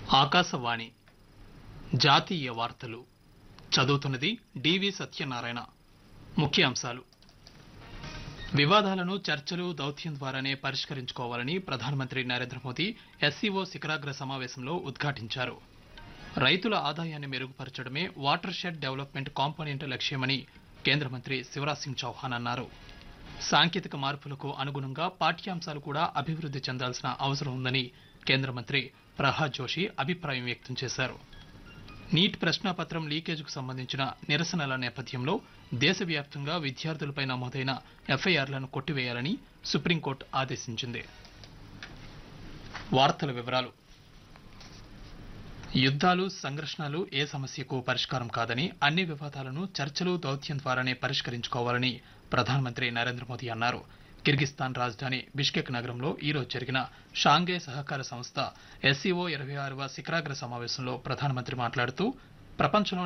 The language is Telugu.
ఆకాశవాణి జాతీయ వార్తలు చదువుతున్నది డివి సత్యనారాయణ ముఖ్యాంశాలు వివాదాలను చర్చలు దౌత్యం ద్వారానే పరిష్కరించుకోవాలని ప్రధానమంత్రి నరేంద్ర మోదీ ఎస్సీఓ శిఖరాగ్ర సమావేశంలో ఉద్ఘాటించారు రైతుల ఆదాయాన్ని మెరుగుపరచడమే వాటర్ షెడ్ డెవలప్మెంట్ కాంపోనెంట్ లక్ష్యమని కేంద్ర మంత్రి శివరాజ్ సింగ్ చౌహాన్ అన్నారు సాంకేతిక మార్పులకు అనుగుణంగా పాఠ్యాంశాలు కూడా అభివృద్ధి చెందాల్సిన అవసరం ఉందని కేంద్ర మంత్రి ప్రహ్లాద్ జోషి అభిప్రాయం వ్యక్తం చేశారు నీట్ ప్రశ్నాపత్రం లీకేజ్కు సంబంధించిన నిరసనల నేపథ్యంలో దేశవ్యాప్తంగా విద్యార్థులపై నమోదైన ఎఫ్ఐఆర్లను కొట్టివేయాలని సుప్రీంకోర్టు ఆదేశించింది వార్తల వివరాలు యుద్ధాలు సంఘర్షణలు ఏ సమస్యకు పరిష్కారం కాదని అన్ని వివాదాలను చర్చలు దౌత్యం ద్వారానే పరిష్కరించుకోవాలని ప్రధానమంత్రి నరేంద్ర మోదీ అన్నారు కిర్గిస్తాన్ రాజధాని బిష్కెక్ నగరంలో ఈ రోజు జరిగిన షాంఘై సహకార సంస్థ ఎస్సీఓ ఇరవై ఆరవ శిఖరాగ్ర సమావేశంలో ప్రధానమంత్రి మాట్లాడుతూ ప్రపంచంలో